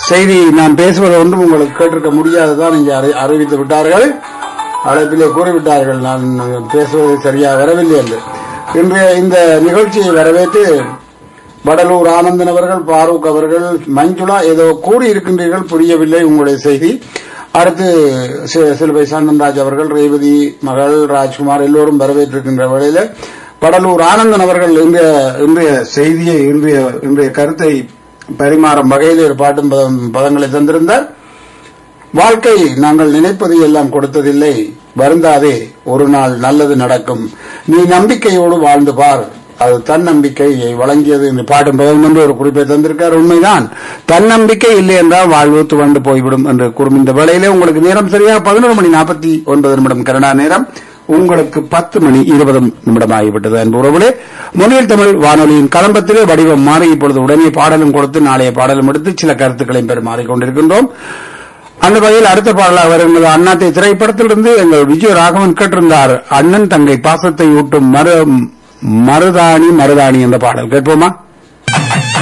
செய்தி நான் பேசுவது ஒன்றும் உங்களுக்கு கேட்டிருக்க முடியாதுதான் இங்கே அறி- அறிவித்து விட்டார்கள் அழைப்பிலே கூறிவிட்டார்கள் நான் பேசுவது சரியா வரவில்லை என்று இன்றைய இந்த நிகழ்ச்சியை வரவேற்று வடலூர் ஆனந்தன் அவர்கள் பாரூக் அவர்கள் மஞ்சுளா ஏதோ கூறியிருக்கின்றீர்கள் புரியவில்லை உங்களுடைய செய்தி அடுத்து சி- சிலுவை சாந்தன்ராஜ் அவர்கள் ரேவதி மகள் ராஜ்குமார் எல்லோரும் வரவேற்றிருக்கின்ற வேளையில வடலூர் ஆனந்தன் அவர்கள் இன்றைய இன்றைய செய்தியை இன்றைய இன்றைய கருத்தை பரிமாறும் வகையில் ஒரு பாட்டும் பதம்- பதங்களை தந்திருந்தார் வாழ்க்கை நாங்கள் நினைப்பதை எல்லாம் கொடுத்ததில்லை வருந்தாதே ஒரு நாள் நல்லது நடக்கும் நீ நம்பிக்கையோடு வாழ்ந்து பார் அது தன்னம்பிக்கையை வழங்கியது என்று பாடும் பதம் என்று ஒரு குறிப்பை தந்திருக்கார் உண்மைதான் தன்னம்பிக்கை இல்லை என்றால் வாழ்வு துவண்டு போய்விடும் என்று கூறும் இந்த வேளையிலே உங்களுக்கு நேரம் சரியாக பதினோரு மணி நாற்பத்தி ஒன்பது நிமிடம் கனடா நேரம் உங்களுக்கு பத்து மணி இருபது நிமிடம் ஆகிவிட்டது என்பவர்களே முன்னில் தமிழ் வானொலியின் கலம்பத்திலே வடிவம் மாறி இப்பொழுது உடனே பாடலும் கொடுத்து நாளைய பாடலும் எடுத்து சில கருத்துக்களையும் பெருமாறிக் கொண்டிருக்கின்றோம் அந்த வகையில் அடுத்த பாடலாக வருகிறது அண்ணாத்தை திரைப்படத்திலிருந்து எங்கள் விஜய ராகவன் கேட்டிருந்தார் அண்ணன் தங்கை பாசத்தை ஊட்டும் மரு மருதாணி மருதாணி என்ற பாடல் கேட்போமா